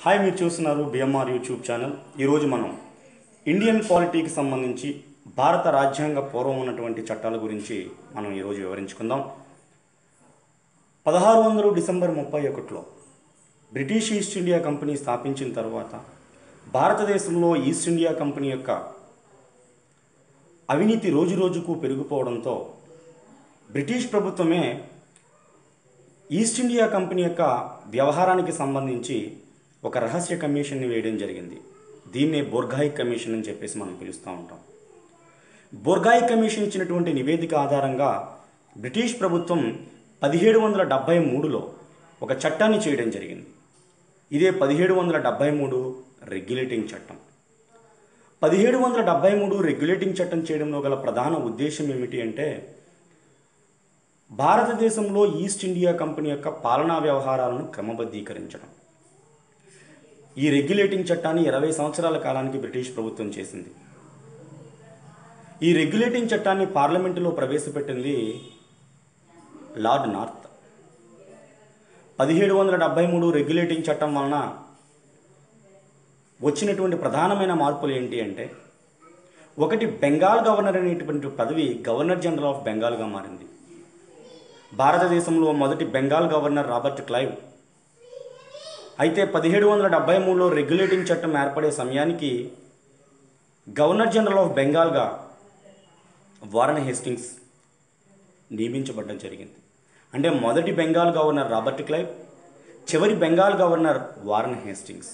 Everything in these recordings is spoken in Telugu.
హాయ్ మీరు చూస్తున్నారు బిఎంఆర్ యూట్యూబ్ ఛానల్ ఈరోజు మనం ఇండియన్ పాలిటీకి సంబంధించి భారత రాజ్యాంగ పూర్వం ఉన్నటువంటి చట్టాల గురించి మనం ఈరోజు వివరించుకుందాం పదహారు వందలు డిసెంబర్ ముప్పై ఒకటిలో బ్రిటిష్ ఈస్ట్ ఇండియా కంపెనీ స్థాపించిన తర్వాత భారతదేశంలో ఈస్ట్ ఇండియా కంపెనీ యొక్క అవినీతి రోజు రోజుకు పెరిగిపోవడంతో బ్రిటిష్ ప్రభుత్వమే ఈస్ట్ ఇండియా కంపెనీ యొక్క వ్యవహారానికి సంబంధించి ఒక రహస్య కమిషన్ని వేయడం జరిగింది దీన్నే బోర్గాయి కమిషన్ అని చెప్పేసి మనం పిలుస్తూ ఉంటాం బోర్గాయి కమిషన్ ఇచ్చినటువంటి నివేదిక ఆధారంగా బ్రిటిష్ ప్రభుత్వం పదిహేడు వందల డెబ్భై మూడులో ఒక చట్టాన్ని చేయడం జరిగింది ఇదే పదిహేడు వందల డెబ్భై మూడు రెగ్యులేటింగ్ చట్టం పదిహేడు వందల డెబ్భై మూడు రెగ్యులేటింగ్ చట్టం చేయడంలో గల ప్రధాన ఉద్దేశం ఏమిటి అంటే భారతదేశంలో ఈస్ట్ ఇండియా కంపెనీ యొక్క పాలనా వ్యవహారాలను క్రమబద్ధీకరించడం ఈ రెగ్యులేటింగ్ చట్టాన్ని ఇరవై సంవత్సరాల కాలానికి బ్రిటిష్ ప్రభుత్వం చేసింది ఈ రెగ్యులేటింగ్ చట్టాన్ని పార్లమెంటులో ప్రవేశపెట్టింది లార్డ్ నార్త్ పదిహేడు వందల డెబ్బై మూడు రెగ్యులేటింగ్ చట్టం వలన వచ్చినటువంటి ప్రధానమైన మార్పులు ఏంటి అంటే ఒకటి బెంగాల్ గవర్నర్ అనేటువంటి పదవి గవర్నర్ జనరల్ ఆఫ్ బెంగాల్గా మారింది భారతదేశంలో మొదటి బెంగాల్ గవర్నర్ రాబర్ట్ క్లైవ్ అయితే పదిహేడు వందల డెబ్బై మూడులో రెగ్యులేటింగ్ చట్టం ఏర్పడే సమయానికి గవర్నర్ జనరల్ ఆఫ్ బెంగాల్గా వారన్ హేస్టింగ్స్ నియమించబడడం జరిగింది అంటే మొదటి బెంగాల్ గవర్నర్ రాబర్ట్ క్లైవ్ చివరి Bengal governor Warren Hastings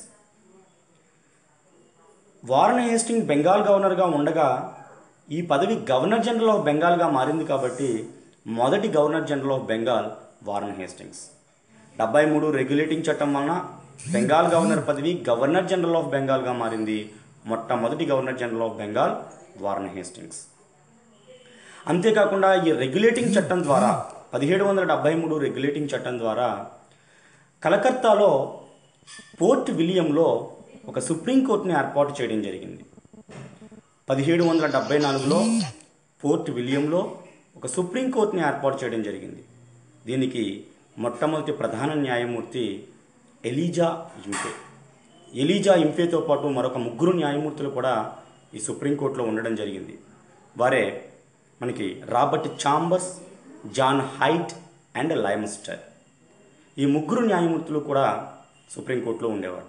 Warren Hasting Bengal గవర్నర్గా ఉండగా ఈ పదవి గవర్నర్ జనరల్ ఆఫ్ బెంగాల్గా మారింది కాబట్టి మొదటి governor general of Bengal Warren Hastings డెబ్బై మూడు రెగ్యులేటింగ్ చట్టం వలన బెంగాల్ గవర్నర్ పదవి గవర్నర్ జనరల్ ఆఫ్ బెంగాల్గా మారింది మొట్టమొదటి governor general of Bengal Warren Hastings అంతేకాకుండా ఈ రెగ్యులేటింగ్ చట్టం ద్వారా పదిహేడు వందల డెబ్బై మూడు రెగ్యులేటింగ్ చట్టం ద్వారా కలకత్తాలో పోర్ట్ విలియంలో ఒక సుప్రీంకోర్టుని ఏర్పాటు చేయడం జరిగింది పదిహేడు వందల డెబ్బై నాలుగులో పోర్ట్ విలియంలో ఒక సుప్రీంకోర్టుని ఏర్పాటు చేయడం జరిగింది దీనికి మొట్టమొదటి ప్రధాన న్యాయమూర్తి ఎలీజా ఇంఫే ఎలీజా ఇంఫేతో పాటు మరొక ముగ్గురు న్యాయమూర్తులు కూడా ఈ సుప్రీంకోర్టులో ఉండడం జరిగింది వారే మనకి Robert Chambers John Hyde and Lemaistre ఈ ముగ్గురు న్యాయమూర్తులు కూడా సుప్రీంకోర్టులో ఉండేవారు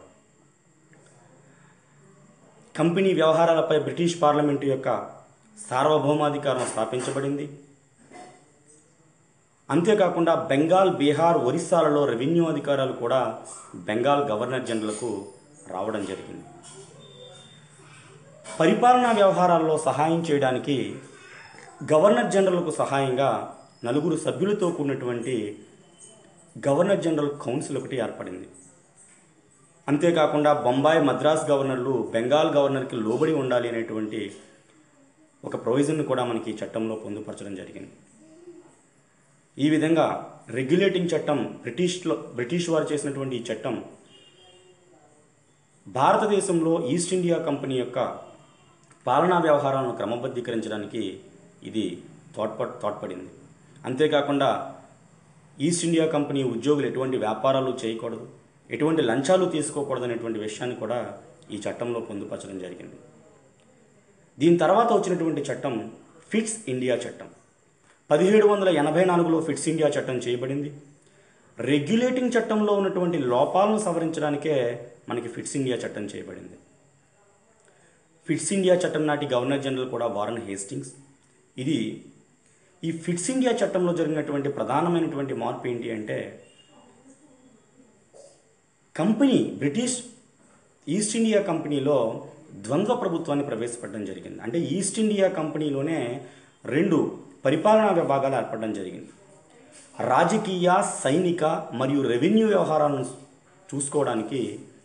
కంపెనీ వ్యవహారాలపై బ్రిటిష్ పార్లమెంటు యొక్క సార్వభౌమాధికారం స్థాపించబడింది అంతేకాకుండా బెంగాల్ బీహార్ ఒరిస్సాలలో రెవెన్యూ అధికారాలు కూడా బెంగాల్ గవర్నర్ జనరల్కు రావడం జరిగింది పరిపాలనా వ్యవహారాల్లో సహాయం చేయడానికి గవర్నర్ జనరల్కు సహాయంగా నలుగురు సభ్యులతో కూడినటువంటి గవర్నర్ జనరల్ కౌన్సిల్ ఒకటి ఏర్పడింది అంతేకాకుండా బొంబాయి మద్రాస్ గవర్నర్లు బెంగాల్ గవర్నర్కి లోబడి ఉండాలి అనేటువంటి ఒక ప్రొవిజన్ కూడా మనకి ఈ చట్టంలో పొందుపరచడం జరిగింది ఈ విధంగా రెగ్యులేటింగ్ చట్టం బ్రిటిష్లో బ్రిటిష్ వారు చేసినటువంటి ఈ చట్టం భారతదేశంలో ఈస్ట్ ఇండియా కంపెనీ యొక్క పాలనా వ్యవహారాలను క్రమబద్ధీకరించడానికి ఇది తోడ్ప తోడ్పడింది అంతేకాకుండా ఈస్ట్ ఇండియా కంపెనీ ఉద్యోగులు ఎటువంటి వ్యాపారాలు చేయకూడదు ఎటువంటి లంచాలు తీసుకోకూడదు అనేటువంటి విషయాన్ని కూడా ఈ చట్టంలో పొందుపరచడం జరిగింది దీని తర్వాత వచ్చినటువంటి చట్టం ఫిట్స్ ఇండియా చట్టం పదిహేడు వందల ఎనభై నాలుగులో ఫిట్స్ ఇండియా చట్టం చేయబడింది రెగ్యులేటింగ్ చట్టంలో ఉన్నటువంటి లోపాలను సవరించడానికే మనకి ఫిట్స్ ఇండియా చట్టం చేయబడింది ఫిట్స్ ఇండియా చట్టం నాటి గవర్నర్ జనరల్ కూడా వారన్ హేస్టింగ్స్ ఇది ఈ ఫిట్స్ ఇండియా చట్టంలో జరిగినటువంటి ప్రధానమైనటువంటి మార్పు ఏంటి అంటే కంపెనీ బ్రిటిష్ ఈస్ట్ ఇండియా కంపెనీలో ద్వంద్వ ప్రభుత్వాన్ని ప్రవేశపెట్టడం జరిగింది అంటే ఈస్ట్ ఇండియా కంపెనీలోనే రెండు పరిపాలనా విభాగాలు ఏర్పడడం జరిగింది రాజకీయ సైనిక మరియు రెవెన్యూ వ్యవహారాలను చూసుకోవడానికి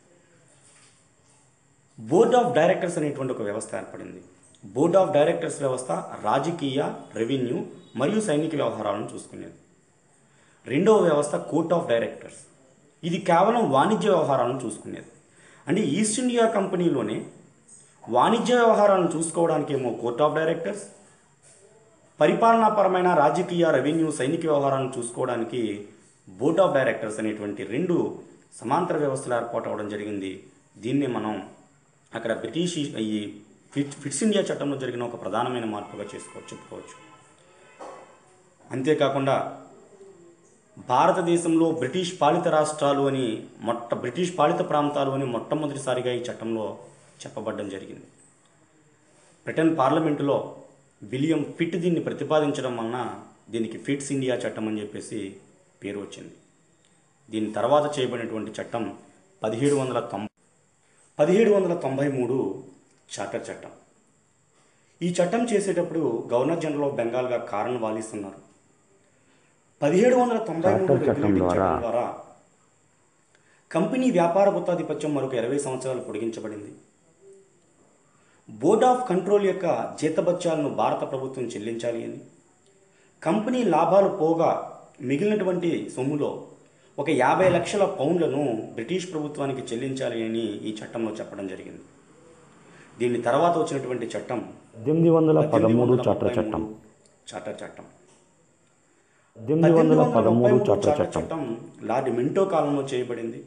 బోర్డ్ ఆఫ్ డైరెక్టర్స్ అనేటువంటి ఒక వ్యవస్థ ఏర్పడింది బోర్డ్ ఆఫ్ డైరెక్టర్స్ వ్యవస్థ రాజకీయ రెవెన్యూ మరియు సైనిక వ్యవహారాలను చూసుకునేది రెండవ వ్యవస్థ కోర్ట్ ఆఫ్ డైరెక్టర్స్ ఇది కేవలం వాణిజ్య వ్యవహారాలను చూసుకునేది అంటే ఈస్ట్ ఇండియా కంపెనీలోనే వాణిజ్య వ్యవహారాలను చూసుకోవడానికి ఏమో కోర్ట్ ఆఫ్ డైరెక్టర్స్ పరిపాలనాపరమైన రాజకీయ రెవెన్యూ సైనిక వ్యవహారాలను చూసుకోవడానికి బోర్డ్ ఆఫ్ డైరెక్టర్స్ అనేటువంటి రెండు సమాంతర వ్యవస్థలు ఏర్పాటు అవడం జరిగింది దీన్నే మనం అక్కడ బ్రిటిష్ ఈ ఫిట్ ఫిట్స్ ఇండియా చట్టంలో జరిగిన ఒక ప్రధానమైన మార్పుగా చేసుకోవచ్చు చెప్పుకోవచ్చు అంతేకాకుండా భారతదేశంలో బ్రిటిష్ పాలిత రాష్ట్రాలు అని మొట్ట బ్రిటిష్ పాలిత ప్రాంతాలు అని మొట్టమొదటిసారిగా ఈ చట్టంలో చెప్పబడడం జరిగింది బ్రిటన్ పార్లమెంటులో విలియం ఫిట్ దీన్ని ప్రతిపాదించడం వలన దీనికి ఫిట్స్ ఇండియా చట్టం అని చెప్పేసి పేరు వచ్చింది దీని తర్వాత చేయబడినటువంటి చట్టం పదిహేడు వందల తొంభై పదిహేడు వందల తొంభై మూడు చార్టర్ చట్టం ఈ చట్టం చేసేటప్పుడు గవర్నర్ జనరల్ ఆఫ్ బెంగాల్గా కారణ్ వాలిస్ ఉన్నారు పదిహేడు వందల తొంభై మూడు చార్టర్ చట్టం రెగ్యులేటింగ్ ద్వారా చట్టం ద్వారా కంపెనీ వ్యాపార గుత్తాధిపత్యం మరొక ఇరవై సంవత్సరాలు పొడిగించబడింది బోర్డ్ ఆఫ్ కంట్రోల్ యొక్క జీతభత్యాలను భారత ప్రభుత్వం చెల్లించాలి అని కంపెనీ లాభాలు పోగా మిగిలినటువంటి సొమ్ములో ఒక యాభై లక్షల పౌండ్లను బ్రిటిష్ ప్రభుత్వానికి చెల్లించాలి అని ఈ చట్టంలో చెప్పడం జరిగింది దీని తర్వాత వచ్చినటువంటి చట్టం పద్దెనిమిది వందల పదమూడు వందల చార్టర్ ముప్పై చట్టం మూడు చార్టర్ చట్టం పద్దెనిమిది వందల పదమూడు ముప్పై మూడు చార్టర్ చట్టం చట్టం లార్డ్ మింటో కాలంలో చేయబడింది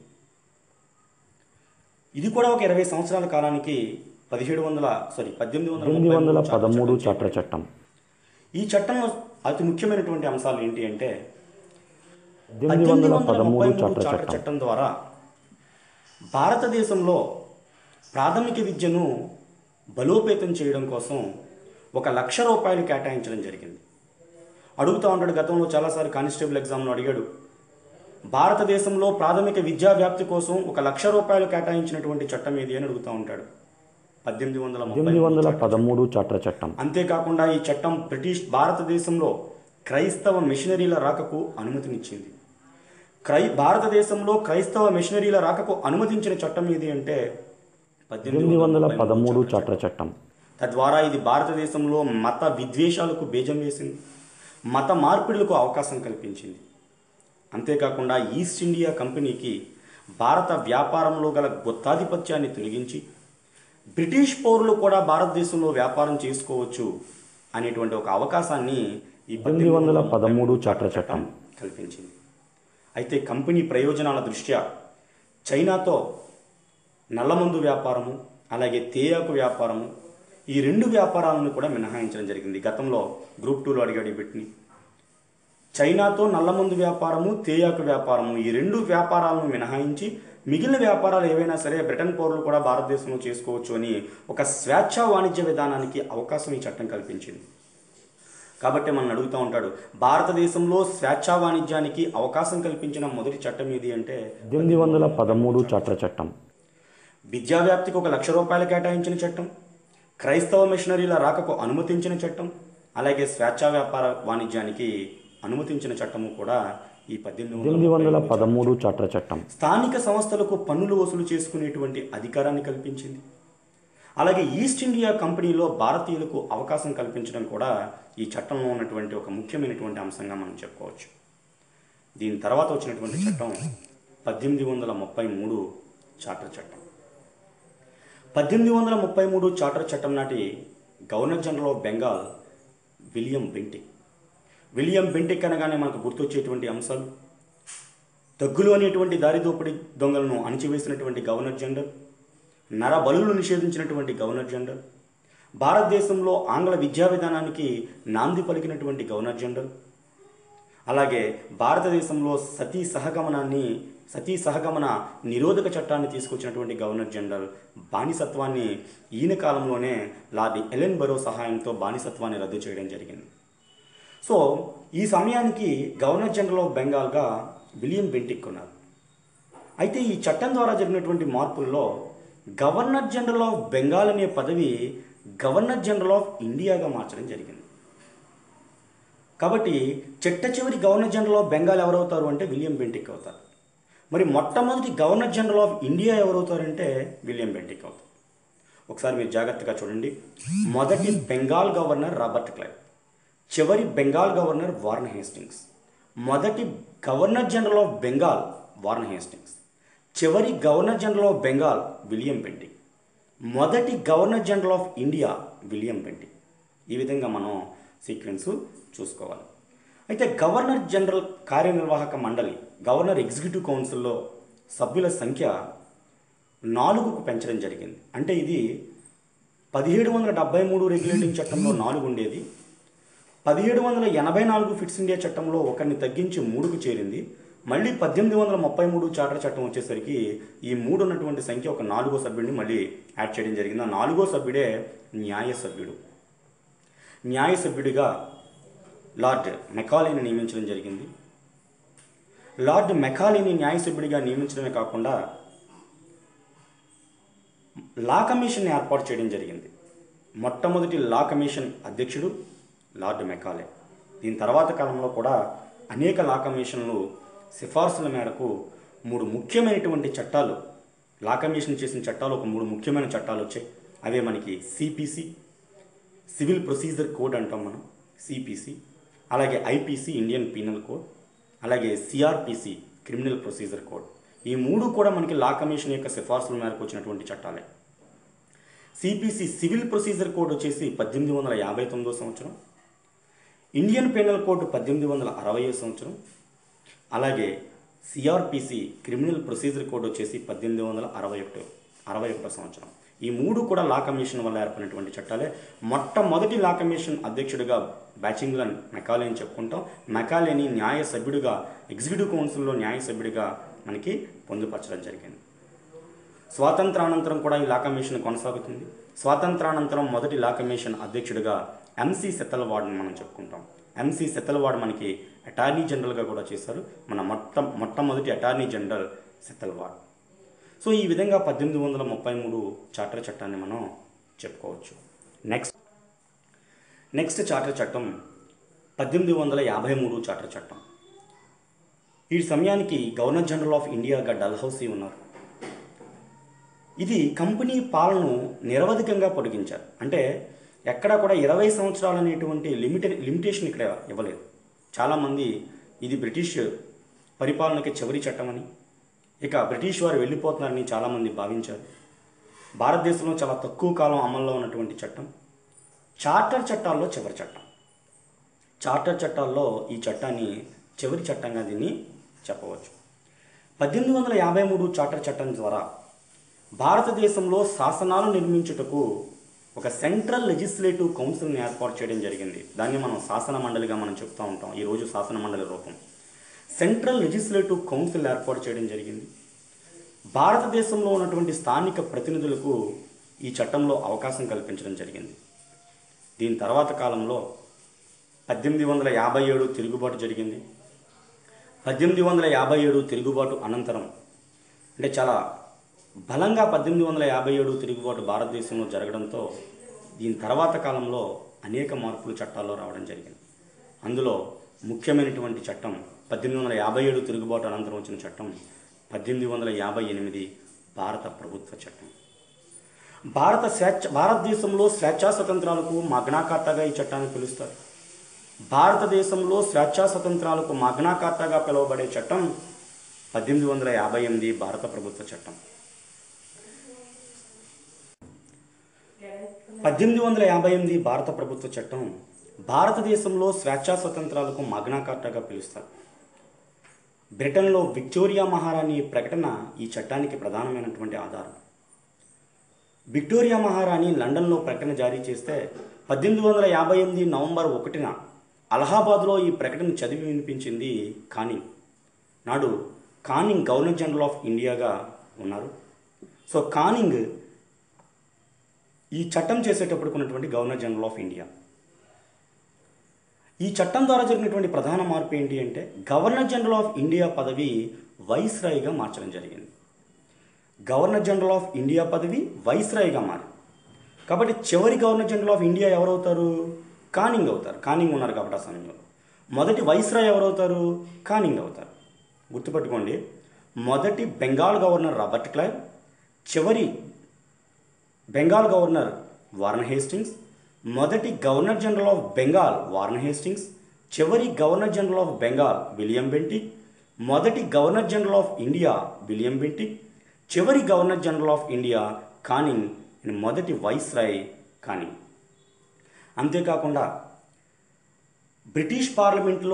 ఇది కూడా ఒక ఇరవై సంవత్సరాల కాలానికి పదిహేడు వందల సారీ పద్దెనిమిది వందల పద్దెనిమిది వందల ముప్పై మూడు పదమూడు చట్టం చార్టర్ చట్టం ఈ చట్టంలో అతి ముఖ్యమైనటువంటి అంశాలు ఏంటి అంటే పద్దెనిమిది వందల పదమూడు ముప్పై మూడు చార్టర్ చార్టర్ చట్టం చట్టం ద్వారా భారతదేశంలో ప్రాథమిక విద్యను బలోపేతం చేయడం కోసం ఒక లక్ష రూపాయలు కేటాయించడం జరిగింది అడుగుతూ ఉంటాడు గతంలో చాలాసార్లు కానిస్టేబుల్ ఎగ్జామ్లో అడిగాడు భారతదేశంలో ప్రాథమిక విద్యా వ్యాప్తి కోసం ఒక లక్ష రూపాయలు కేటాయించినటువంటి చట్టం ఏది అని అడుగుతూ ఉంటాడు పద్దెనిమిది వందల ముప్పై పద్దెనిమిది వందల మూడు చట్టం. పదమూడు చార్టర్ చట్టం అంతేకాకుండా ఈ చట్టం బ్రిటిష్ భారతదేశంలో క్రైస్తవ మిషనరీల రాకకు అనుమతినిచ్చింది క్రై భారతదేశంలో క్రైస్తవ మిషనరీల రాకకు అనుమతించిన చట్టం ఏది అంటే పద్దెనిమిది వందల పదమూడు చార్టర్ చట్టం తద్వారా ఇది భారతదేశంలో మత విద్వేషాలకు బీజం వేసింది మత మార్పిడులకు అవకాశం కల్పించింది అంతేకాకుండా ఈస్ట్ ఇండియా కంపెనీకి భారత వ్యాపారంలో గల గుత్తాధిపత్యాన్ని తొలగించి బ్రిటిష్ పౌరులు కూడా భారతదేశంలో వ్యాపారం చేసుకోవచ్చు అనేటువంటి ఒక అవకాశాన్ని ఈ పద్దెనిమిది వందల పదమూడు చార్టర్ చట్టం కల్పించింది అయితే కంపెనీ ప్రయోజనాల దృష్ట్యా చైనాతో నల్లమందు వ్యాపారము అలాగే తేయాకు వ్యాపారము ఈ రెండు వ్యాపారాలను కూడా మినహాయించడం జరిగింది గతంలో గ్రూప్ టూలో అడిగాడు ఈ బిట్ని చైనాతో నల్లమందు వ్యాపారము తేయాకు వ్యాపారము ఈ రెండు వ్యాపారాలను మినహాయించి మిగిలిన వ్యాపారాలు ఏవైనా సరే బ్రిటన్ పౌరులు కూడా భారతదేశంలో చేసుకోవచ్చు అని ఒక స్వేచ్ఛా వాణిజ్య విధానానికి అవకాశం ఈ చట్టం కల్పించింది కాబట్టి మనం అడుగుతూ ఉంటాడు భారతదేశంలో స్వేచ్ఛా వాణిజ్యానికి అవకాశం కల్పించిన మొదటి చట్టం ఏది అంటే పద్దెనిమిది వందల పదమూడు చార్టర్ చట్టం విద్యా వ్యాప్తికి ఒక లక్ష రూపాయలు కేటాయించిన చట్టం క్రైస్తవ మిషనరీల రాకకు అనుమతించిన చట్టం అలాగే స్వేచ్ఛా వ్యాపార వాణిజ్యానికి అనుమతించిన చట్టము కూడా ఈ పద్దెనిమిది పద్దెనిమిది వందల వందల పదమూడు చార్టర్ చట్టం స్థానిక సంస్థలకు పన్నులు వసూలు చేసుకునేటువంటి అధికారాన్ని కల్పించింది అలాగే ఈస్ట్ ఇండియా కంపెనీలో భారతీయులకు అవకాశం కల్పించడం కూడా ఈ చట్టంలో ఉన్నటువంటి ఒక ముఖ్యమైనటువంటి అంశంగా మనం చెప్పుకోవచ్చు దీని తర్వాత వచ్చినటువంటి చట్టం పద్దెనిమిది వందల ముప్పై మూడు చార్టర్ చట్టం పద్దెనిమిది వందల ముప్పై మూడు చార్టర్ చట్టం నాటి governor general of Bengal William Bentinck William Bentinck అనగానే మనకు గుర్తొచ్చేటువంటి అంశాలు దగ్గులు అనేటువంటి దారిదోపిడి దొంగలను అణిచివేసినటువంటి గవర్నర్ జనరల్ నరబలులు నిషేధించినటువంటి గవర్నర్ జనరల్ భారతదేశంలో ఆంగ్ల విద్యా విధానానికి నాంది పలికినటువంటి గవర్నర్ జనరల్ అలాగే భారతదేశంలో సతీ సహగమనాన్ని సతీ సహగమన నిరోధక చట్టాన్ని తీసుకొచ్చినటువంటి గవర్నర్ జనరల్ బానిసత్వాన్ని ఈయన కాలంలోనే లార్డ్ ఎలెన్ బరో సహాయంతో బానిసత్వాన్ని రద్దు చేయడం జరిగింది సో ఈ సమయానికి గవర్నర్ జనరల్ ఆఫ్ బెంగాల్గా విలియం బెంటిక్ ఉన్నారు అయితే ఈ చట్టం ద్వారా జరిగినటువంటి మార్పుల్లో గవర్నర్ జనరల్ ఆఫ్ బెంగాల్ అనే పదవి గవర్నర్ జనరల్ ఆఫ్ ఇండియాగా మార్చడం జరిగింది కాబట్టి చిట్ట చివరి గవర్నర్ జనరల్ ఆఫ్ బెంగాల్ ఎవరవుతారు అంటే విలియం బెంటిక్ అవుతారు మరి మొట్టమొదటి గవర్నర్ జనరల్ ఆఫ్ ఇండియా ఎవరవుతారంటే విలియం బెంటిక్ అవుతారు ఒకసారి మీరు జాగ్రత్తగా చూడండి మొదటి బెంగాల్ గవర్నర్ రాబర్ట్ క్లైవ్ చివరి బెంగాల్ గవర్నర్ వార్న్ హేస్టింగ్స్ మొదటి governor general of Bengal Warren Hastings చివరి governor general of Bengal William Bentinck మొదటి governor general of India William Bentinck ఈ విధంగా మనం సీక్వెన్స్ చూసుకోవాలి అయితే గవర్నర్ జనరల్ కార్యనిర్వాహక మండలి గవర్నర్ ఎగ్జిక్యూటివ్ కౌన్సిల్లో సభ్యుల సంఖ్య నాలుగుకు పెంచడం జరిగింది అంటే ఇది పదిహేడు వందల డెబ్బై మూడు రెగ్యులేటింగ్ చట్టంలో నాలుగు ఉండేది పదిహేడు వందల ఎనభై నాలుగు ఫిట్స్ ఇండియా చట్టంలో ఒకరిని తగ్గించి మూడుకు చేరింది మళ్ళీ పద్దెనిమిది వందల ముప్పై మూడు చార్టర్ చట్టం వచ్చేసరికి ఈ మూడు ఉన్నటువంటి సంఖ్య ఒక నాలుగో సభ్యుడిని మళ్ళీ యాడ్ చేయడం జరిగింది ఆ నాలుగో సభ్యుడే న్యాయ సభ్యుడు న్యాయ సభ్యుడిగా లార్డ్ మెకాలీని నియమించడం జరిగింది లార్డ్ మెకాలీని న్యాయ సభ్యుడిగా నియమించడమే కాకుండా లా కమిషన్ ఏర్పాటు చేయడం జరిగింది మొట్టమొదటి లా కమిషన్ అధ్యక్షుడు లార్డ్ మెకాలే దీని తర్వాత కాలంలో కూడా అనేక లా కమిషన్లు సిఫార్సుల మేరకు మూడు ముఖ్యమైనటువంటి చట్టాలు లా కమిషన్ చేసిన చట్టాలు ఒక మూడు ముఖ్యమైన చట్టాలు వచ్చాయి అవే మనకి సిపిసి సివిల్ ప్రొసీజర్ కోడ్ అంటాం మనం సిపిసి అలాగే ఐపీసీ ఇండియన్ పీనల్ కోడ్ అలాగే సిఆర్పిసి క్రిమినల్ ప్రొసీజర్ కోడ్ ఈ మూడు కూడా మనకి లా కమిషన్ యొక్క సిఫార్సుల మేరకు వచ్చినటువంటి చట్టాలే సిపిసి సివిల్ ప్రొసీజర్ కోడ్ వచ్చేసి పద్దెనిమిది వందల యాభై తొమ్మిదో సంవత్సరం ఇండియన్ పీనల్ కోడ్ పద్దెనిమిది వందల అరవై సంవత్సరం అలాగే సిఆర్పిసి క్రిమినల్ ప్రొసీజర్ కోడ్ వచ్చేసి పద్దెనిమిది వందల అరవై ఒకటి అరవై ఒకటో సంవత్సరం ఈ మూడు కూడా లా కమిషన్ వల్ల ఏర్పడినటువంటి చట్టాలే మొట్టమొదటి లా కమిషన్ అధ్యక్షుడిగా బ్యాచింగ్లన్ మెకాలే అని చెప్పుకుంటాం మెకాలేని న్యాయ సభ్యుడిగా ఎగ్జిక్యూటివ్ కౌన్సిల్లో న్యాయ సభ్యుడిగా మనకి పొందుపరచడం జరిగింది స్వాతంత్రానంతరం కూడా ఈ లా కమిషన్ కొనసాగుతుంది స్వాతంత్రానంతరం మొదటి లా కమిషన్ అధ్యక్షుడిగా ఎంసీ సెత్తలవాడ్ని మనం చెప్పుకుంటాం ఎంసీ సెత్తలవాడ్ మనకి అటార్నీ జనరల్గా కూడా చేశారు మన మొట్ట మొట్టమొదటి అటార్నీ జనరల్ సెత్తలవాడ్ సో ఈ విధంగా పద్దెనిమిది వందల ముప్పై మూడు చార్టర్ చట్టాన్ని మనం చెప్పుకోవచ్చు నెక్స్ట్ నెక్స్ట్ చార్టర్ చట్టం పద్దెనిమిది వందల యాభై మూడు చార్టర్ చట్టం ఈ సమయానికి గవర్నర్ జనరల్ ఆఫ్ ఇండియాగా డల్హౌసీ ఉన్నారు ఇది కంపెనీ పాలనను నిరవధికంగా పొడిగించారు అంటే ఎక్కడా కూడా ఇరవై సంవత్సరాలు అనేటువంటి లిమిట లిమిటేషన్ ఇక్కడ ఇవ్వలేదు చాలామంది ఇది బ్రిటిష్ పరిపాలనకి చివరి చట్టం అని ఇక బ్రిటిష్ వారు వెళ్ళిపోతున్నారని చాలామంది భావించారు భారతదేశంలో చాలా తక్కువ కాలం అమల్లో ఉన్నటువంటి చట్టం చార్టర్ చట్టాల్లో చివరి చట్టం చార్టర్ చట్టాల్లో ఈ చట్టాన్ని చివరి చట్టంగా దీన్ని చెప్పవచ్చు పద్దెనిమిది వందల యాభై మూడు చార్టర్ చట్టం ద్వారా భారతదేశంలో శాసనాలు నిర్మించుటకు ఒక సెంట్రల్ లెజిస్లేటివ్ కౌన్సిల్ని ఏర్పాటు చేయడం జరిగింది దాన్ని మనం శాసన మండలిగా మనం చెప్తూ ఉంటాం ఈరోజు శాసన మండలి రూపం సెంట్రల్ లెజిస్లేటివ్ కౌన్సిల్ ఏర్పాటు చేయడం జరిగింది భారతదేశంలో ఉన్నటువంటి స్థానిక ప్రతినిధులకు ఈ చట్టంలో అవకాశం కల్పించడం జరిగింది దీని తర్వాత కాలంలో పద్దెనిమిది వందల యాభై ఏడు తిరుగుబాటు జరిగింది పద్దెనిమిది వందల యాభై ఏడు తిరుగుబాటు అనంతరం అంటే చాలా బలంగా పద్దెనిమిది వందల యాభై ఏడు తిరుగుబాటు భారతదేశంలో జరగడంతో దీని తర్వాత కాలంలో అనేక మార్పులు చట్టాల్లో రావడం జరిగింది అందులో ముఖ్యమైనటువంటి చట్టం పద్దెనిమిది వందల యాభై ఏడు తిరుగుబాటు అనంతరం వచ్చిన చట్టం పద్దెనిమిది వందల యాభై ఎనిమిది భారత ప్రభుత్వ చట్టం భారత స్వేచ్ఛ భారతదేశంలో స్వేచ్ఛా స్వతంత్రాలకు మగ్నా కార్టాగా ఈ చట్టాన్ని పిలుస్తారు భారతదేశంలో స్వేచ్ఛా స్వతంత్రాలకు మగ్నా కార్టాగా పిలువబడే చట్టం పద్దెనిమిది వందల యాభై ఎనిమిది భారత ప్రభుత్వ చట్టం పద్దెనిమిది వందల యాభై ఎనిమిది భారత ప్రభుత్వ చట్టం భారతదేశంలో స్వేచ్ఛా స్వతంత్రాలకు మగ్నా కార్టాగా పిలుస్తారు బ్రిటన్లో విక్టోరియా మహారాణి ప్రకటన ఈ చట్టానికి ప్రధానమైనటువంటి ఆధారం విక్టోరియా మహారాణి లండన్లో ప్రకటన జారీ చేస్తే పద్దెనిమిది వందల యాభై ఎనిమిది నవంబర్ ఒకటిన అలహాబాద్లో ఈ ప్రకటన చదివి వినిపించింది కానింగ్ నాడు కానింగ్ గవర్నర్ జనరల్ ఆఫ్ ఇండియాగా ఉన్నారు సో కానింగ్ ఈ చట్టం చేసేటప్పుడు ఉన్నటువంటి గవర్నర్ జనరల్ ఆఫ్ ఇండియా ఈ చట్టం ద్వారా జరిగినటువంటి ప్రధాన మార్పు ఏంటి అంటే గవర్నర్ జనరల్ ఆఫ్ ఇండియా పదవి వైస్రాయిగా మార్చడం జరిగింది గవర్నర్ జనరల్ ఆఫ్ ఇండియా పదవి వైస్రాయిగా మారి కాబట్టి చివరి గవర్నర్ జనరల్ ఆఫ్ ఇండియా ఎవరవుతారు కానింగ్ అవుతారు కానింగ్ ఉన్నారు కాబట్టి ఆ సమయంలో మొదటి వైస్రాయ్ ఎవరవుతారు కానింగ్ అవుతారు గుర్తుపెట్టుకోండి మొదటి బెంగాల్ గవర్నర్ రాబర్ట్ క్లైవ్ చివరి బెంగాల్ గవర్నర్ వారన్ హేస్టింగ్స్ మొదటి governor general of Bengal Warren Hastings చివరి governor general of Bengal William Bentinck మొదటి governor general of India William Bentinck చివరి governor general of India Canning and మొదటి వైస్రాయ్ కానింగ్ అంతేకాకుండా బ్రిటిష్ పార్లమెంట్లో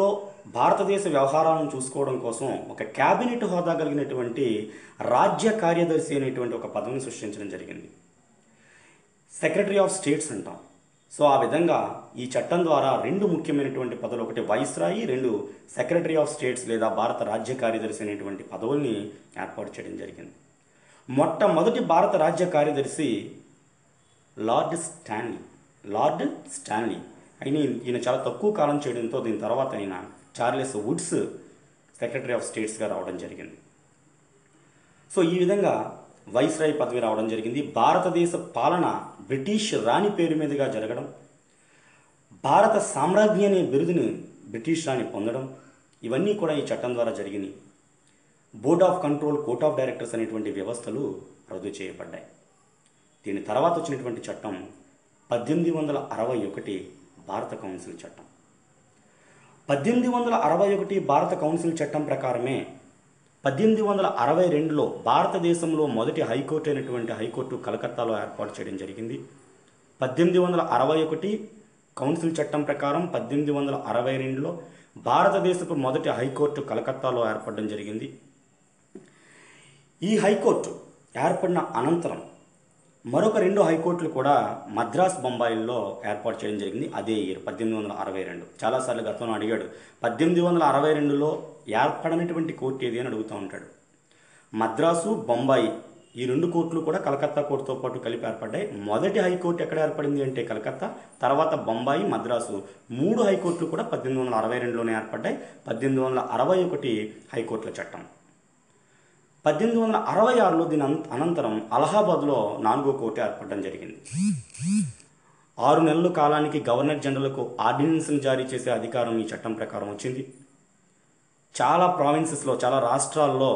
భారతదేశ వ్యవహారాలను చూసుకోవడం కోసం ఒక క్యాబినెట్ హోదా కలిగినటువంటి రాజ్య కార్యదర్శి అనేటువంటి ఒక పదవిని సృష్టించడం జరిగింది సెక్రటరీ ఆఫ్ స్టేట్స్ అంటాం సో ఆ విధంగా ఈ చట్టం ద్వారా రెండు ముఖ్యమైనటువంటి పదవులు ఒకటి వైస్రాయి రెండు సెక్రటరీ ఆఫ్ స్టేట్స్ లేదా భారత రాజ్య కార్యదర్శి అనేటువంటి పదవుల్ని ఏర్పాటు చేయడం జరిగింది మొట్టమొదటి భారత రాజ్య కార్యదర్శి లార్డ్ స్టాన్లీ లార్డ్ స్టాన్లీ అయిన ఈయన చాలా తక్కువ కాలం చేయడంతో దీని తర్వాత ఆయన చార్లెస్ వుడ్స్ సెక్రటరీ ఆఫ్ స్టేట్స్గా రావడం జరిగింది సో ఈ విధంగా వైస్రాయ్ పదవి రావడం జరిగింది భారతదేశ పాలన బ్రిటిష్ రాణి పేరు మీదుగా జరగడం భారత సామ్రాజ్ఞి అనే బిరుదుని బ్రిటిష్ రాణి పొందడం ఇవన్నీ కూడా ఈ చట్టం ద్వారా జరిగినాయి board of control court of directors అనేటువంటి వ్యవస్థలు రద్దు చేయబడ్డాయి దీని తర్వాత వచ్చినటువంటి చట్టం పద్దెనిమిది వందల అరవై ఒకటి భారత కౌన్సిల్ చట్టం పద్దెనిమిది వందల అరవై ఒకటి భారత కౌన్సిల్ చట్టం ప్రకారమే పద్దెనిమిది వందల అరవై రెండులో భారతదేశంలో మొదటి హైకోర్టు అయినటువంటి హైకోర్టు కలకత్తాలో ఏర్పాటు చేయడం జరిగింది పద్దెనిమిది వందల అరవై ఒకటి కౌన్సిల్ చట్టం ప్రకారం పద్దెనిమిది వందల అరవై రెండులో భారతదేశపు మొదటి హైకోర్టు కలకత్తాలో ఏర్పడడం జరిగింది ఈ హైకోర్టు ఏర్పడిన అనంతరం మరొక రెండు హైకోర్టులు కూడా మద్రాస్ బొంబాయిల్లో ఏర్పాటు చేయడం జరిగింది అదే ఇయర్ పద్దెనిమిది వందల అరవై రెండు చాలాసార్లు గతంలో అడిగాడు పద్దెనిమిది వందల అరవై రెండులో ఏర్పడనటువంటి కోర్టు ఏది అని అడుగుతూ ఉంటాడు మద్రాసు బొంబాయి ఈ రెండు కోర్టులు కూడా కలకత్తా కోర్టుతో పాటు కలిపి ఏర్పడ్డాయి మొదటి హైకోర్టు ఎక్కడ ఏర్పడింది అంటే కలకత్తా తర్వాత బొంబాయి మద్రాసు మూడు హైకోర్టులు కూడా పద్దెనిమిది వందల అరవై రెండులోనే ఏర్పడ్డాయి పద్దెనిమిది వందల అరవై ఒకటి హైకోర్టుల చట్టం పద్దెనిమిది వందల అరవై ఆరులో దీని అనంత- అనంతరం అలహాబాద్లో నాలుగో కోర్టు ఏర్పడడం జరిగింది ఆరు నెలల కాలానికి గవర్నర్ జనరల్కు ఆర్డినెన్స్ని జారీ చేసే అధికారం ఈ చట్టం ప్రకారం వచ్చింది చాలా ప్రావిన్సెస్లో చాలా రాష్ట్రాల్లో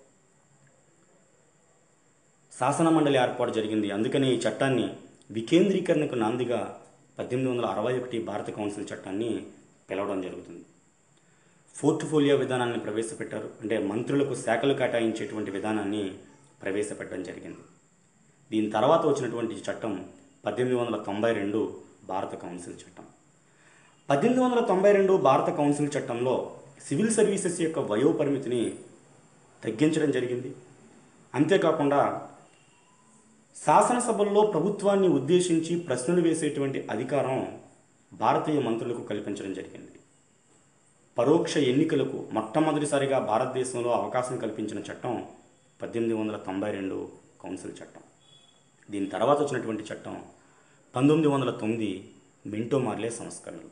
శాసన మండలి ఏర్పాటు జరిగింది అందుకని ఈ చట్టాన్ని వికేంద్రీకరణకు నాందిగా పద్దెనిమిది వందల అరవై ఒకటి భారత కౌన్సిల్ చట్టాన్ని పిలవడం జరుగుతుంది పోర్ట్ఫోలియో విధానాన్ని ప్రవేశపెట్టారు అంటే మంత్రులకు శాఖలు కేటాయించేటువంటి విధానాన్ని ప్రవేశపెట్టడం జరిగింది దీని తర్వాత వచ్చినటువంటి చట్టం పద్దెనిమిది వందల తొంభై రెండు భారత కౌన్సిల్ చట్టం పద్దెనిమిది వందల తొంభై రెండు భారత కౌన్సిల్ చట్టంలో సివిల్ సర్వీసెస్ యొక్క వయో పరిమితిని తగ్గించడం జరిగింది అంతేకాకుండా శాసనసభల్లో ప్రభుత్వాన్ని ఉద్దేశించి ప్రశ్నలు వేసేటువంటి అధికారం భారతీయ మంత్రులకు కల్పించడం జరిగింది పరోక్ష ఎన్నికలకు మొట్టమొదటిసారిగా భారతదేశంలో అవకాశం కల్పించిన చట్టం పద్దెనిమిది వందల తొంభై రెండు కౌన్సిల్ చట్టం దీని తర్వాత వచ్చినటువంటి చట్టం పంతొమ్మిది వందల తొమ్మిది మింటో మార్లే సంస్కరణలు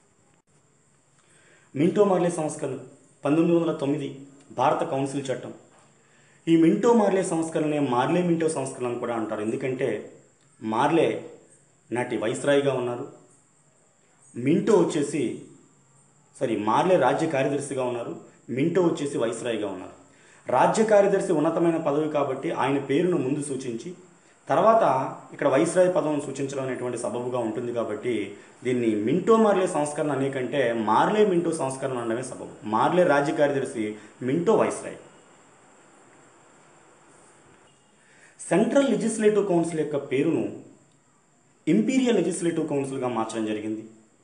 మింటో మార్లే సంస్కరణలు పంతొమ్మిది వందల తొమ్మిది భారత కౌన్సిల్ చట్టం ఈ మింటో మార్లే సంస్కరణనే మార్లే మింటో సంస్కరణ అని కూడా అంటారు ఎందుకంటే మార్లే నాటి వైస్రాయిగా ఉన్నారు మింటో వచ్చేసి సారీ మార్లే రాజ్య కార్యదర్శిగా ఉన్నారు మింటో వచ్చేసి వైస్రాయిగా ఉన్నారు రాజ్య కార్యదర్శి ఉన్నతమైన పదవి కాబట్టి ఆయన పేరును ముందు సూచించి తర్వాత ఇక్కడ వైస్రాయ్ పదవిని సూచించడం అనేటువంటి సబబుగా ఉంటుంది కాబట్టి దీన్ని మింటో మార్లే సంస్కరణ అనే కంటే మార్లే మింటో సంస్కరణ అనడమే సబబు మార్లే రాజ్య కార్యదర్శి Minto viceroy central legislative council యొక్క పేరును ఇంపీరియల్ లెజిస్లేటివ్ కౌన్సిల్గా మార్చడం జరిగింది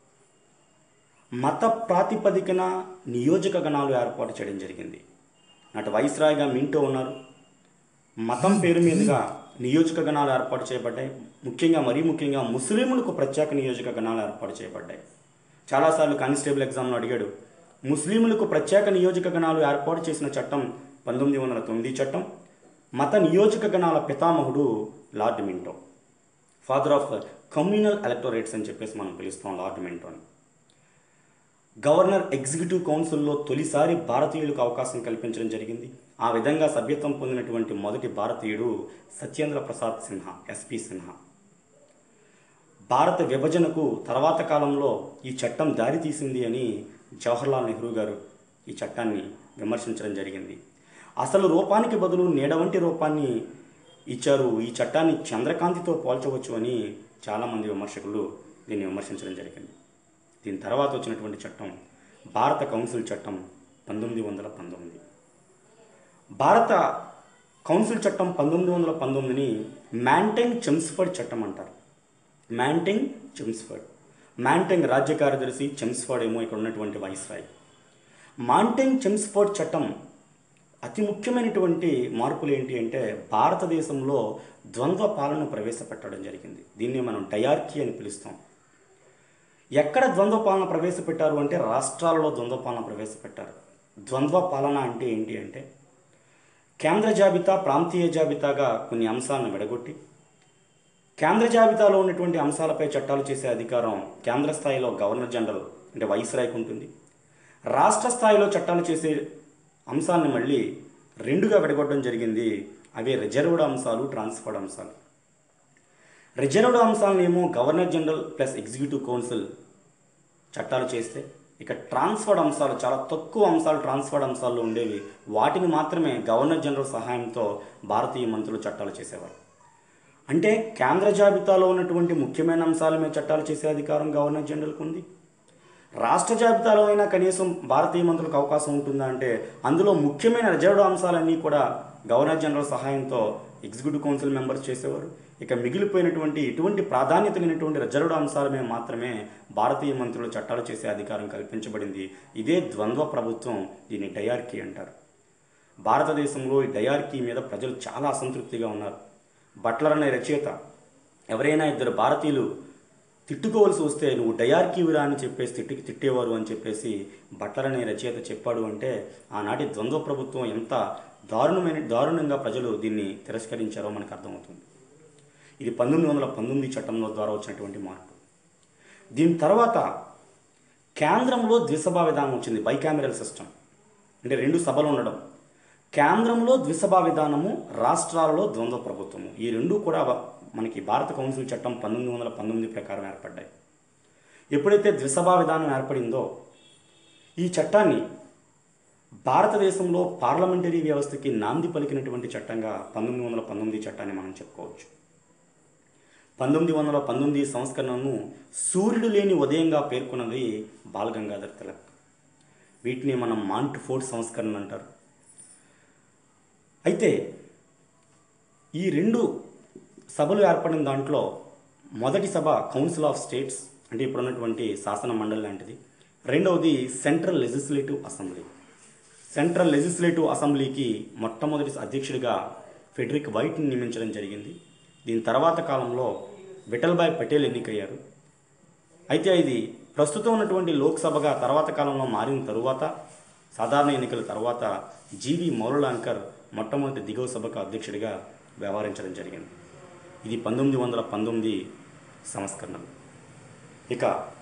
మత ప్రాతిపదికన నియోజక గణాలు ఏర్పాటు చేయడం జరిగింది నాటి వైస్రాయ్గా మింటో ఉన్నారు మతం పేరు మీదుగా నియోజక గణాలు ఏర్పాటు చేయబడ్డాయి ముఖ్యంగా మరీ ముఖ్యంగా ముస్లింలకు ప్రత్యేక నియోజక గణాలు ఏర్పాటు చేయబడ్డాయి చాలాసార్లు కానిస్టేబుల్ ఎగ్జామ్లో అడిగాడు ముస్లింలకు ప్రత్యేక నియోజక గణాలు ఏర్పాటు చేసిన చట్టం పంతొమ్మిది వందల తొమ్మిది చట్టం మత నియోజక గణాల పితామహుడు Lord Minto father of communal electorates అని చెప్పేసి మనం పిలుస్తాం లార్డ్ మింటోని గవర్నర్ ఎగ్జిక్యూటివ్ కౌన్సిల్లో తొలిసారి భారతీయులకు అవకాశం కల్పించడం జరిగింది ఆ విధంగా సభ్యత్వం పొందినటువంటి మొదటి భారతీయుడు సత్యేంద్ర ప్రసాద్ సిన్హా ఎస్పి సిన్హా భారత విభజనకు తర్వాత కాలంలో ఈ చట్టం దారి తీసింది అని జవహర్లాల్ నెహ్రూ గారు ఈ చట్టాన్ని విమర్శించడం జరిగింది అసలు రూపానికి బదులు నీడ వంటి రూపాన్ని ఇచ్చారు ఈ చట్టాన్ని చంద్రకాంతితో పోల్చవచ్చు అని చాలామంది విమర్శకులు దీన్ని విమర్శించడం జరిగింది దీని తర్వాత వచ్చినటువంటి చట్టం భారత కౌన్సిల్ చట్టం పంతొమ్మిది వందల పంతొమ్మిది భారత కౌన్సిల్ చట్టం పంతొమ్మిది వందల పంతొమ్మిదిని మ్యాంటెంగ్ చెమ్స్ఫర్డ్ చట్టం అంటారు మ్యాంటెంగ్ చెమ్స్ఫర్డ్ మ్యాంటెంగ్ రాజ్య కార్యదర్శి చెమ్స్ఫర్డ్ ఏమో ఇక్కడ ఉన్నటువంటి వైస్రాయ్ మాంటైన్ చెమ్స్ఫోర్డ్ చట్టం అతి ముఖ్యమైనటువంటి మార్పులు ఏంటి అంటే భారతదేశంలో ద్వంద్వ పాలన ప్రవేశపెట్టడం జరిగింది దీన్ని మనం డయార్కీ అని పిలుస్తాం ఎక్కడ ద్వంద్వ పాలన ప్రవేశపెట్టారు అంటే రాష్ట్రాలలో ద్వంద్వ పాలన ప్రవేశపెట్టారు ద్వంద్వ పాలన అంటే ఏంటి అంటే కేంద్ర జాబితా ప్రాంతీయ జాబితాగా కొన్ని అంశాలను విడగొట్టి కేంద్ర జాబితాలో ఉన్నటువంటి అంశాలపై చట్టాలు చేసే అధికారం కేంద్ర స్థాయిలో గవర్నర్ జనరల్ అంటే వైస్రాయ్కి ఉంటుంది రాష్ట్ర స్థాయిలో చట్టాలు చేసే అంశాలను మళ్ళీ రెండుగా విడగొట్టడం జరిగింది అవే రిజర్వ్డ్ అంశాలు ట్రాన్స్ఫర్డ్ అంశాలు రిజర్వ్డ్ అంశాలనేమో governor general plus executive council చట్టాలు చేస్తే ఇక ట్రాన్స్ఫర్డ్ అంశాలు చాలా తక్కువ అంశాలు ట్రాన్స్ఫర్డ్ అంశాల్లో ఉండేవి వాటిని మాత్రమే గవర్నర్ జనరల్ సహాయంతో భారతీయ మంత్రులు చట్టాలు చేసేవారు అంటే కేంద్ర జాబితాలో ఉన్నటువంటి ముఖ్యమైన అంశాల మీద చట్టాలు చేసే అధికారం గవర్నర్ జనరల్కి ఉంది రాష్ట్ర జాబితాలో అయినా కనీసం భారతీయ మంత్రులకు అవకాశం ఉంటుందా అంటే అందులో ముఖ్యమైన రిజర్వ్డ్ అంశాలన్నీ కూడా గవర్నర్ జనరల్ సహాయంతో ఎగ్జిక్యూటివ్ కౌన్సిల్ మెంబర్స్ చేసేవారు ఇక మిగిలిపోయినటువంటి ఎటువంటి ప్రాధాన్యత లేనటువంటి రిజర్వ్డ్ అంశాల మీద మాత్రమే భారతీయ మంత్రులు చట్టాలు చేసే అధికారం కల్పించబడింది ఇదే ద్వంద్వ ప్రభుత్వం దీన్ని డయార్కీ అంటారు భారతదేశంలో ఈ డయార్కీ మీద ప్రజలు చాలా అసంతృప్తిగా ఉన్నారు బట్లర్ అనే రచయిత ఎవరైనా ఇద్దరు భారతీయులు తిట్టుకోవాల్సి వస్తే నువ్వు డయార్కీవిరా అని చెప్పేసి తిట్టి తిట్టేవారు అని చెప్పేసి బట్లర్ అనే రచయిత చెప్పాడు అంటే ఆనాటి ద్వంద్వ ప్రభుత్వం ఎంత దారుణమైన దారుణంగా ప్రజలు దీన్ని తిరస్కరించారో మనకు అర్థమవుతుంది ఇది పంతొమ్మిది వందల పంతొమ్మిది చట్టంలో ద్వారా వచ్చినటువంటి మార్పు దీని తర్వాత కేంద్రంలో ద్విసభా విధానం వచ్చింది బైకామెరల్ సిస్టమ్ అంటే రెండు సభలు ఉండడం కేంద్రంలో ద్విసభా విధానము రాష్ట్రాలలో ద్వంద్వ ప్రభుత్వము ఈ రెండు కూడా మనకి భారత కౌన్సిల్ చట్టం పంతొమ్మిది వందల పంతొమ్మిది ప్రకారం ఏర్పడ్డాయి ఎప్పుడైతే ద్విసభా విధానం ఏర్పడిందో ఈ చట్టాన్ని భారతదేశంలో పార్లమెంటరీ వ్యవస్థకి నాంది పలికినటువంటి చట్టంగా పంతొమ్మిది వందల పంతొమ్మిది చట్టాన్ని మనం చెప్పుకోవచ్చు పంతొమ్మిది వందల పంతొమ్మిది సంస్కరణను సూర్యుడు లేని ఉదయంగా పేర్కొన్నది బాలగంగాధర్ తిలక్ వీటిని మనం మాంట్ ఫోర్డ్ సంస్కరణ అంటారు అయితే ఈ రెండు సభలు ఏర్పడిన దాంట్లో మొదటి సభ కౌన్సిల్ ఆఫ్ స్టేట్స్ అంటే ఇప్పుడున్నటువంటి శాసన మండలి లాంటిది రెండవది central legislative assembly central legislative అసెంబ్లీకి మొట్టమొదటి అధ్యక్షుడిగా ఫెడరిక్ వైట్ని నియమించడం జరిగింది దీని తర్వాత కాలంలో విఠల్భాయ్ పటేల్ ఎన్నికయ్యారు అయితే ఇది ప్రస్తుతం ఉన్నటువంటి లోక్సభగా తర్వాత కాలంలో మారిన తరువాత సాధారణ ఎన్నికల తర్వాత జీవి మౌలలాంకర్ మొట్టమొదటి దిగువ సభకు అధ్యక్షుడిగా వ్యవహరించడం జరిగింది ఇది పంతొమ్మిది వందల పంతొమ్మిది సంస్కరణలు ఇక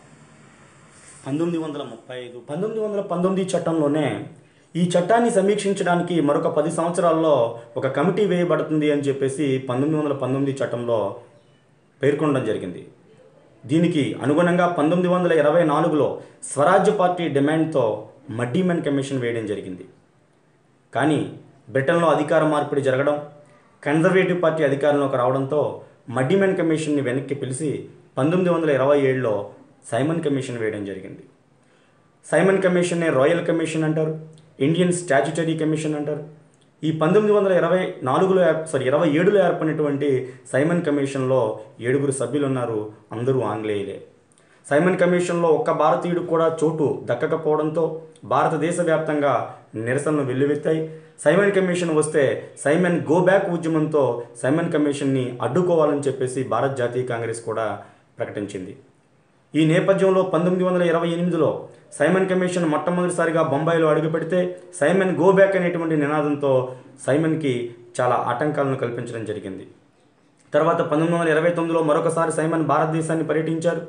పంతొమ్మిది వందల ముప్పై ఐదు పంతొమ్మిది వందల పంతొమ్మిది చట్టంలోనే ఈ చట్టాన్ని సమీక్షించడానికి మరొక పది సంవత్సరాల్లో ఒక కమిటీ వేయబడుతుంది అని చెప్పేసి పంతొమ్మిది వందల పంతొమ్మిది చట్టంలో పేర్కొనడం జరిగింది దీనికి అనుగుణంగా పంతొమ్మిది వందల ఇరవై నాలుగులో స్వరాజ్య పార్టీ డిమాండ్తో మడ్డీమెన్ కమిషన్ వేయడం జరిగింది కానీ బ్రిటన్లో అధికార మార్పిడి జరగడం కన్జర్వేటివ్ పార్టీ అధికారంలోకి రావడంతో మడ్డిమెన్ కమిషన్ని వెనక్కి పిలిచి పంతొమ్మిది వందల ఇరవై ఏడులో సైమన్ కమిషన్ వేయడం జరిగింది సైమన్ కమిషన్నే రాయల్ కమిషన్ అంటారు ఇండియన్ స్టాచ్యుటరీ కమిషన్ అంటారు ఈ పంతొమ్మిది వందల ఇరవై నాలుగులో ఏర్- సారీ ఇరవై ఏడులో ఏర్పడినటువంటి సైమన్ కమిషన్లో ఏడుగురు సభ్యులు ఉన్నారు అందరూ ఆంగ్లేయులే సైమన్ కమిషన్లో ఒక్క భారతీయుడు కూడా చోటు దక్కకపోవడంతో భారతదేశ వ్యాప్తంగా నిరసనలు వెల్లువెత్తాయి సైమన్ కమిషన్ వస్తే సైమన్ గో బ్యాక్ ఉద్యమంతో సైమన్ కమిషన్ని అడ్డుకోవాలని చెప్పేసి భారత్ జాతీయ కాంగ్రెస్ కూడా ప్రకటించింది ఈ నేపథ్యంలో పంతొమ్మిది వందల ఇరవై ఎనిమిదిలో సైమన్ కమిషన్ మొట్టమొదటిసారిగా బొంబాయిలో అడుగుపెడితే సైమన్ గో బ్యాక్ అనేటువంటి నినాదంతో సైమన్కి చాలా ఆటంకాలను కల్పించడం జరిగింది తర్వాత పంతొమ్మిది వందల ఇరవై తొమ్మిదిలో మరొకసారి సైమన్ భారతదేశాన్ని పర్యటించారు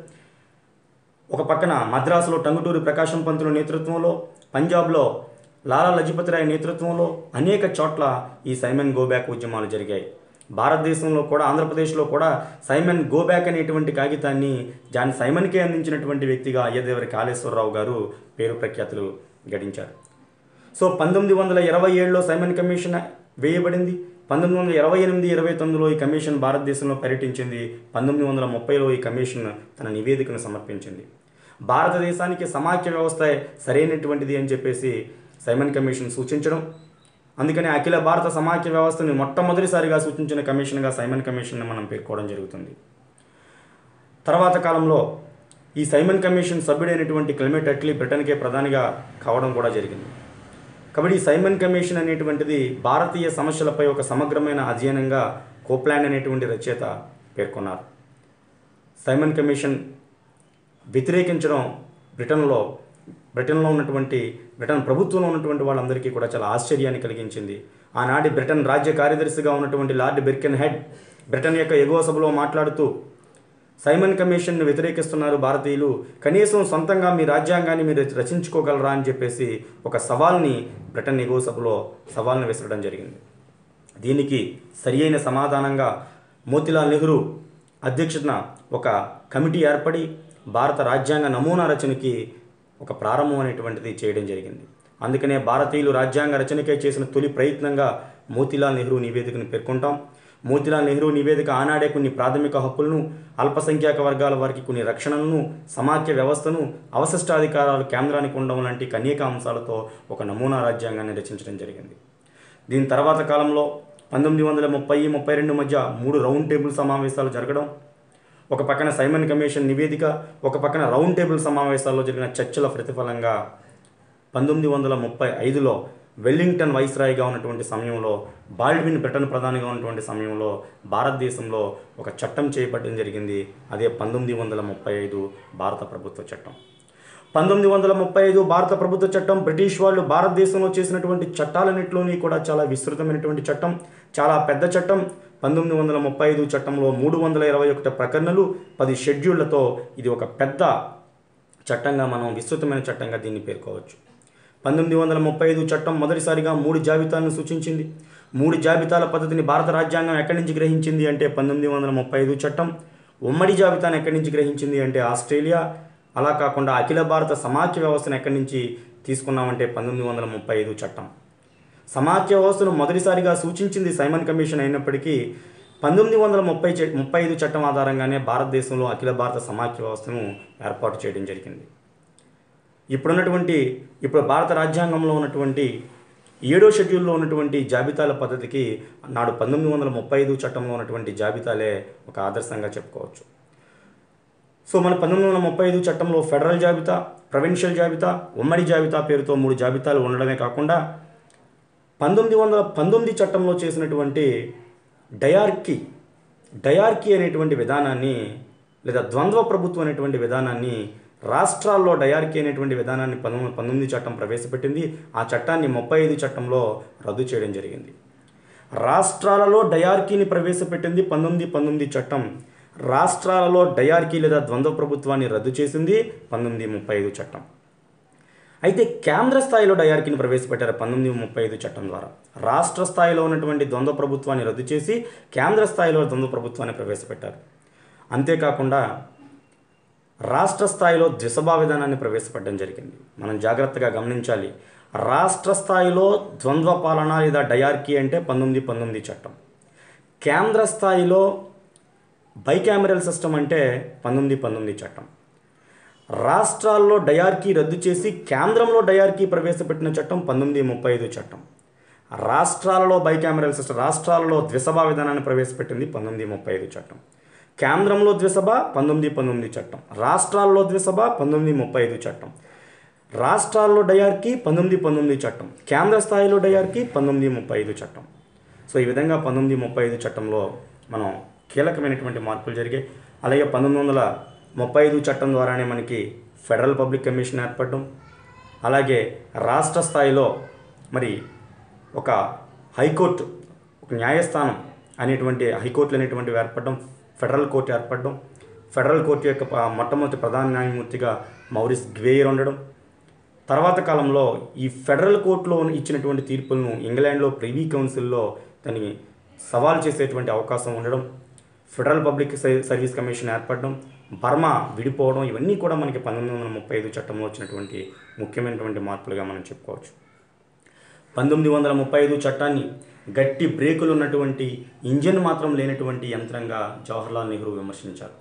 ఒక పక్కన మద్రాసులో టంగుటూరి ప్రకాశం పంతుల నేతృత్వంలో పంజాబ్లో లాలా లజపతి రాయ్ నేతృత్వంలో అనేక చోట్ల ఈ సైమన్ గోబ్యాక్ ఉద్యమాలు జరిగాయి భారతదేశంలో కూడా ఆంధ్రప్రదేశ్లో కూడా సైమన్ గోబ్యాక్ అనేటువంటి కాగితాన్ని జాన్ సైమన్కే అందించినటువంటి వ్యక్తిగా అయ్యదేవరి కాళేశ్వరరావు గారు పేరు ప్రఖ్యాతులు గడించారు సో పంతొమ్మిది వందల ఇరవై ఏడులో సైమన్ కమిషన్ వేయబడింది పంతొమ్మిది వందల ఇరవై ఎనిమిది ఇరవై తొమ్మిదిలో ఈ కమిషన్ భారతదేశంలో పర్యటించింది పంతొమ్మిది వందల ముప్పైలో ఈ కమిషన్ తన నివేదికను సమర్పించింది భారతదేశానికి సమాఖ్య వ్యవస్థ సరైనటువంటిది అని చెప్పేసి సైమన్ కమిషన్ సూచించడం అందుకని అఖిల భారత సమాఖ్య వ్యవస్థని మొట్టమొదటిసారిగా సూచించిన కమిషన్గా సైమన్ కమిషన్ని మనం పేర్కోవడం జరుగుతుంది తర్వాత కాలంలో ఈ సైమన్ కమిషన్ సభ్యుడైనటువంటి క్లెమెట్ అట్లీ బ్రిటన్కే ప్రధానిగా కావడం కూడా జరిగింది కాబట్టి ఈ సైమన్ కమిషన్ అనేటువంటిది భారతీయ సమస్యలపై ఒక సమగ్రమైన అధ్యయనంగా కోప్లాండ్ అనేటువంటి రచయిత పేర్కొన్నారు సైమన్ కమిషన్ వ్యతిరేకించడం బ్రిటన్లో బ్రిటన్లో ఉన్నటువంటి బ్రిటన్ ప్రభుత్వంలో ఉన్నటువంటి వాళ్ళందరికీ కూడా చాలా ఆశ్చర్యాన్ని కలిగించింది ఆనాటి బ్రిటన్ రాజ్య కార్యదర్శిగా ఉన్నటువంటి లార్డ్ బెర్కెన్ హెడ్ బ్రిటన్ యొక్క ఎగువ సభలో మాట్లాడుతూ సైమన్ కమిషన్ను వ్యతిరేకిస్తున్నారు భారతీయులు కనీసం సొంతంగా మీ రాజ్యాంగాన్ని మీరు రచించుకోగలరా అని చెప్పేసి ఒక సవాల్ని బ్రిటన్ ఎగువ సభలో సవాల్ని విసరడం జరిగింది దీనికి సరి అయిన సమాధానంగా మోతిలాల్ నెహ్రూ అధ్యక్షతన ఒక కమిటీ ఏర్పడి భారత రాజ్యాంగ నమూనా రచనకి ఒక ప్రారంభం అనేటువంటిది చేయడం జరిగింది అందుకనే భారతీయులు రాజ్యాంగ రచనకై చేసిన తొలి ప్రయత్నంగా మోతిలాల్ నెహ్రూ నివేదికను పేర్కొంటాం మోతిలాల్ నెహ్రూ నివేదిక ఆనాడే కొన్ని ప్రాథమిక హక్కులను అల్పసంఖ్యాక వర్గాల వారికి కొన్ని రక్షణలను సమాఖ్య వ్యవస్థను అవశిష్టాధికారాలు కేంద్రానికి ఉండడం లాంటి అనేక అంశాలతో ఒక నమూనా రాజ్యాంగాన్ని రచించడం జరిగింది దీని తర్వాత కాలంలో పంతొమ్మిది వందల ముప్పై ముప్పై రెండు మధ్య మూడు రౌండ్ టేబుల్ సమావేశాలు జరగడం ఒక పక్కన సైమన్ కమిషన్ నివేదిక ఒక పక్కన రౌండ్ టేబుల్ సమావేశాల్లో జరిగిన చర్చల ప్రతిఫలంగా పంతొమ్మిది వందల ముప్పై ఐదులో వెల్లింగ్టన్ వైస్రాయ్గా ఉన్నటువంటి సమయంలో బాల్డ్విన్ బ్రిటన్ ప్రధానిగా ఉన్నటువంటి సమయంలో భారతదేశంలో ఒక చట్టం చేపట్టడం జరిగింది అదే పంతొమ్మిది వందల ముప్పై ఐదు భారత ప్రభుత్వ చట్టం పంతొమ్మిది వందల ముప్పై ఐదు భారత ప్రభుత్వ చట్టం బ్రిటిష్ వాళ్ళు భారతదేశంలో చేసినటువంటి చట్టాలన్నింటిలోని కూడా చాలా విస్తృతమైనటువంటి చట్టం చాలా పెద్ద చట్టం పంతొమ్మిది వందల ముప్పై ఐదు చట్టంలో మూడు వందల ఇరవై ఒకటి ప్రకరణలు పది షెడ్యూళ్లతో ఇది ఒక పెద్ద చట్టంగా మనం విస్తృతమైన చట్టంగా దీన్ని పేర్కోవచ్చు పంతొమ్మిది వందల ముప్పై ఐదు చట్టం మొదటిసారిగా మూడు జాబితాలను సూచించింది మూడు జాబితాల పద్ధతిని భారత రాజ్యాంగం ఎక్కడి నుంచి గ్రహించింది అంటే పంతొమ్మిది వందల ముప్పై ఐదు చట్టం ఉమ్మడి జాబితాను ఎక్కడి నుంచి గ్రహించింది అంటే ఆస్ట్రేలియా అలా కాకుండా అఖిల భారత సమాఖ్య వ్యవస్థను ఎక్కడి నుంచి తీసుకున్నామంటే పంతొమ్మిది వందల ముప్పై ఐదు చట్టం సమాఖ్య వ్యవస్థను మొదటిసారిగా సూచించింది సైమన్ కమిషన్ అయినప్పటికీ పంతొమ్మిది వందల ముప్పై చె- ముప్పై ఐదు చట్టం ఆధారంగానే భారతదేశంలో అఖిల భారత సమాఖ్య వ్యవస్థను ఏర్పాటు చేయడం జరిగింది ఇప్పుడున్నటువంటి ఇప్పుడు భారత రాజ్యాంగంలో ఉన్నటువంటి ఏడో షెడ్యూల్లో ఉన్నటువంటి జాబితాల పద్ధతికి నాడు పంతొమ్మిది వందల ముప్పై ఐదు చట్టంలో ఉన్నటువంటి జాబితాలే ఒక ఆదర్శంగా చెప్పుకోవచ్చు సో మన పంతొమ్మిది వందల ముప్పై ఐదు చట్టంలో ఫెడరల్ జాబితా ప్రొవిన్షియల్ జాబితా ఉమ్మడి జాబితా పేరుతో మూడు జాబితాలు ఉండడమే కాకుండా పంతొమ్మిది వందల పంతొమ్మిది చట్టంలో చేసినటువంటి డయార్కీ డయార్కీ అనేటువంటి విధానాన్ని లేదా ద్వంద్వ ప్రభుత్వం అనేటువంటి విధానాన్ని రాష్ట్రాల్లో డయార్కీ అనేటువంటి విధానాన్ని పంతొమ్మిది పంతొమ్మిది చట్టం ప్రవేశపెట్టింది ఆ చట్టాన్ని ముప్పై ఐదు చట్టంలో రద్దు చేయడం జరిగింది రాష్ట్రాలలో డయార్కీని ప్రవేశపెట్టింది పంతొమ్మిది పంతొమ్మిది చట్టం రాష్ట్రాలలో డయార్కీ లేదా ద్వంద్వ ప్రభుత్వాన్ని రద్దు చేసింది పంతొమ్మిది ముప్పై ఐదు చట్టం అయితే కేంద్ర స్థాయిలో డయార్కీని ప్రవేశపెట్టారు పంతొమ్మిది ముప్పై ఐదు చట్టం ద్వారా రాష్ట్ర స్థాయిలో ఉన్నటువంటి ద్వంద్వ ప్రభుత్వాన్ని రద్దు చేసి కేంద్ర స్థాయిలో ద్వంద్వ ప్రభుత్వాన్ని ప్రవేశపెట్టారు అంతేకాకుండా రాష్ట్ర స్థాయిలో ద్విసభా విధానాన్ని ప్రవేశపెట్టడం జరిగింది మనం జాగ్రత్తగా గమనించాలి రాష్ట్ర స్థాయిలో ద్వంద్వ పాలన లేదా డయార్కీ అంటే పంతొమ్మిది పంతొమ్మిది చట్టం కేంద్ర స్థాయిలో బైకామెరల్ సిస్టమ్ అంటే పంతొమ్మిది పంతొమ్మిది చట్టం రాష్ట్రాల్లో డయార్కీ రద్దు చేసి కేంద్రంలో డయార్కీ ప్రవేశపెట్టిన చట్టం పంతొమ్మిది ముప్పై ఐదు చట్టం రాష్ట్రాలలో బైకామెరల్ సిస్టమ్ రాష్ట్రాలలో ద్విసభా విధానాన్ని ప్రవేశపెట్టింది పంతొమ్మిది ముప్పై ఐదు చట్టం కేంద్రంలో ద్విసభ పంతొమ్మిది పంతొమ్మిది చట్టం రాష్ట్రాల్లో ద్విసభ పంతొమ్మిది ముప్పై ఐదు చట్టం రాష్ట్రాల్లో డయార్కీ పంతొమ్మిది పంతొమ్మిది చట్టం కేంద్ర స్థాయిలో డయార్కీ పంతొమ్మిది ముప్పై ఐదు చట్టం సో ఈ విధంగా పంతొమ్మిది ముప్పై ఐదు చట్టంలో మనం కీలకమైనటువంటి మార్పులు జరిగాయి అలాగే పంతొమ్మిది వందల ముప్పై ఐదు చట్టం ద్వారానే మనకి ఫెడరల్ పబ్లిక్ కమిషన్ ఏర్పడడం అలాగే రాష్ట్ర స్థాయిలో మరి ఒక హైకోర్టు ఒక న్యాయస్థానం అనేటువంటి హైకోర్టులు అనేటువంటివి ఏర్పడడం ఫెడరల్ కోర్టు ఏర్పడడం ఫెడరల్ కోర్టు యొక్క ప- మొట్టమొదటి ప్రధాన న్యాయమూర్తిగా మౌరిస్ గ్వేయర్ ఉండడం తర్వాత కాలంలో ఈ ఫెడరల్ కోర్టులో ఇచ్చినటువంటి తీర్పులను ఇంగ్లాండ్లో ప్రివీ కౌన్సిల్లో దాన్ని సవాల్ చేసేటువంటి అవకాశం ఉండడం federal public ser- service commission ఏర్పడడం బర్మా విడిపోవడం ఇవన్నీ కూడా మనకి పంతొమ్మిది వందల ముప్పై ఐదు చట్టంలో వచ్చినటువంటి ముఖ్యమైనటువంటి మార్పులుగా మనం చెప్పుకోవచ్చు పంతొమ్మిది వందల ముప్పై ఐదు చట్టాన్ని గట్టి బ్రేకులు ఉన్నటువంటి ఇంజిన్ మాత్రం లేనటువంటి యంత్రంగా జవహర్లాల్ నెహ్రూ విమర్శించారు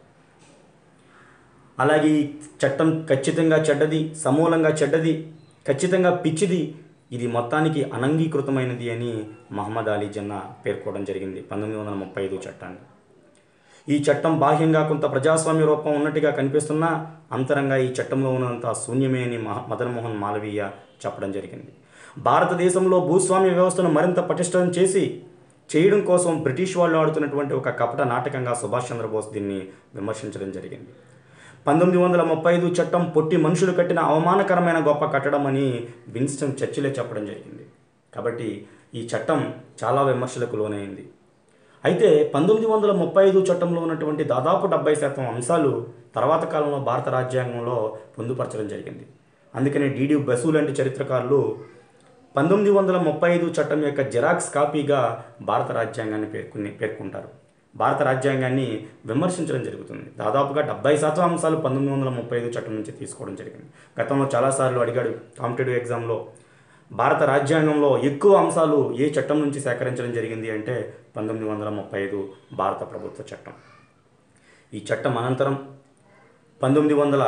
అలాగే ఈ చట్టం ఖచ్చితంగా చెడ్డది సమూలంగా చెడ్డది ఖచ్చితంగా పిచ్చిది ఇది మొత్తానికి అనంగీకృతమైనది అని మహమ్మద్ అలీ జన్నా పేర్కోవడం జరిగింది పంతొమ్మిది వందల ముప్పై ఐదు చట్టాన్ని ఈ చట్టం బాహ్యంగా కొంత ప్రజాస్వామ్య రూపం ఉన్నట్టుగా కనిపిస్తున్నా అంతరంగా ఈ చట్టంలో ఉన్నంత శూన్యమే అని మహ- మదన్ మోహన్ మాలవీయ చెప్పడం జరిగింది భారతదేశంలో భూస్వామ్య వ్యవస్థను మరింత పటిష్టం చేసి చేయడం కోసం బ్రిటిష్ వాళ్ళు ఆడుతున్నటువంటి ఒక కపట నాటకంగా సుభాష్ చంద్రబోస్ దీన్ని విమర్శించడం జరిగింది పంతొమ్మిది వందల ముప్పై ఐదు చట్టం పొట్టి మనుషులు కట్టిన అవమానకరమైన గొప్ప కట్టడం అని విన్స్టన్ చర్చిలే చెప్పడం జరిగింది కాబట్టి ఈ చట్టం చాలా విమర్శలకు లోనైంది అయితే పంతొమ్మిది వందల ముప్పై ఐదు చట్టంలో ఉన్నటువంటి దాదాపు డెబ్బై శాతం అంశాలు తర్వాత కాలంలో భారత రాజ్యాంగంలో పొందుపరచడం జరిగింది అందుకనే డిడి బసు లాంటి చరిత్రకారులు పంతొమ్మిది వందల ముప్పై ఐదు చట్టం యొక్క జిరాక్స్ కాపీగా భారత రాజ్యాంగాన్ని పేర్కొని పేర్కొంటారు భారత రాజ్యాంగాన్ని విమర్శించడం జరుగుతుంది దాదాపుగా డెబ్బై శాతం అంశాలు పంతొమ్మిది వందల ముప్పై ఐదు చట్టం నుంచి తీసుకోవడం జరిగింది గతంలో చాలాసార్లు అడిగాడు కాంపిటేటివ్ ఎగ్జామ్లో భారత రాజ్యాంగంలో ఎక్కువ అంశాలు ఏ చట్టం నుంచి సేకరించడం జరిగింది అంటే పంతొమ్మిది వందల ముప్పై ఐదు భారత ప్రభుత్వ చట్టం ఈ చట్టం అనంతరం పంతొమ్మిది వందల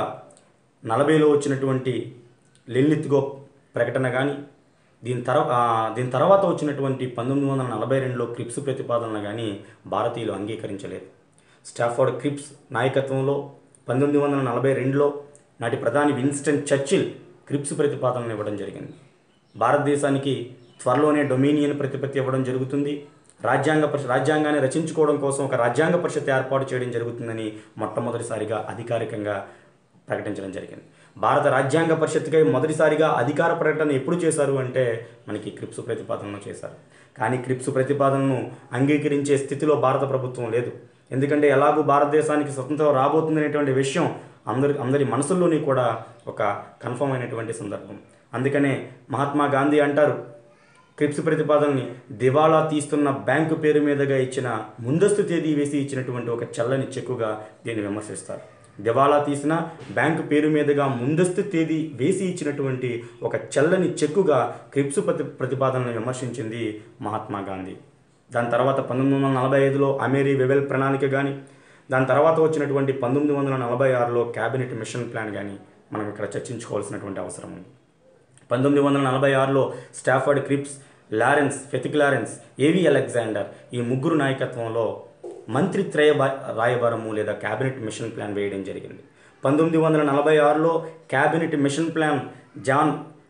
నలభైలో వచ్చినటువంటి లెల్లిత్గో ప్రకటన కానీ దీని తర ఆ, దీని తర్వాత వచ్చినటువంటి పంతొమ్మిది వందల నలభై రెండులో క్రిప్స్ ప్రతిపాదనలు కానీ భారతీయులు అంగీకరించలేదు స్టాఫర్డ్ క్రిప్స్ నాయకత్వంలో పంతొమ్మిది వందల నలభై రెండులో నాటి ప్రధాని విన్స్టన్ చర్చిల్ క్రిప్స్ ప్రతిపాదనలు ఇవ్వడం జరిగింది భారతదేశానికి త్వరలోనే డొమినియన్ ప్రతిపత్తి ఇవ్వడం జరుగుతుంది రాజ్యాంగ పరిషత్ రాజ్యాంగాన్ని రచించుకోవడం కోసం ఒక రాజ్యాంగ పరిషత్ ఏర్పాటు చేయడం జరుగుతుందని మొట్టమొదటిసారిగా అధికారికంగా ప్రకటించడం జరిగింది భారత రాజ్యాంగ పరిషత్కై మొదటిసారిగా అధికార ప్రకటన ఎప్పుడు చేశారు అంటే మనకి క్రిప్స్ ప్రతిపాదనను చేశారు కానీ క్రిప్స్ ప్రతిపాదనను అంగీకరించే స్థితిలో భారత ప్రభుత్వం లేదు ఎందుకంటే ఎలాగూ భారతదేశానికి స్వతంత్రం రాబోతుందనేటువంటి విషయం అందరి అందరి మనసుల్లోని కూడా ఒక కన్ఫర్మ్ అయినటువంటి సందర్భం అందుకనే మహాత్మా గాంధీ అంటారు క్రిప్స్ ప్రతిపాదనని దివాళా తీస్తున్న బ్యాంకు పేరు మీదుగా ఇచ్చిన ముందస్తు తేదీ వేసి ఇచ్చినటువంటి ఒక చల్లని చెక్కుగా దీన్ని విమర్శిస్తారు దివాళా తీసిన బ్యాంకు పేరు మీదుగా ముందస్తు తేదీ వేసి ఇచ్చినటువంటి ఒక చల్లని చెక్కుగా క్రిప్స్ ప్రతి ప్రతిపాదనను విమర్శించింది మహాత్మా గాంధీ దాని తర్వాత పంతొమ్మిది వందల నలభై ఐదులో అమేరీ వెవెల్ ప్రణాళిక కానీ దాని తర్వాత వచ్చినటువంటి పంతొమ్మిది వందల నలభై ఆరులో క్యాబినెట్ మిషన్ ప్లాన్ కానీ మనం ఇక్కడ చర్చించుకోవాల్సినటువంటి అవసరం ఉంది పంతొమ్మిది వందల నలభై ఆరులో Stafford Cripps Lawrence Pethick Lawrence A V Alexander ఈ ముగ్గురు నాయకత్వంలో మంత్రిత్రయ బా- రాయబారము లేదా క్యాబినెట్ మిషన్ ప్లాన్ వేయడం జరిగింది పంతొమ్మిది వందల నలభై ఆరులో cabinet mission plan John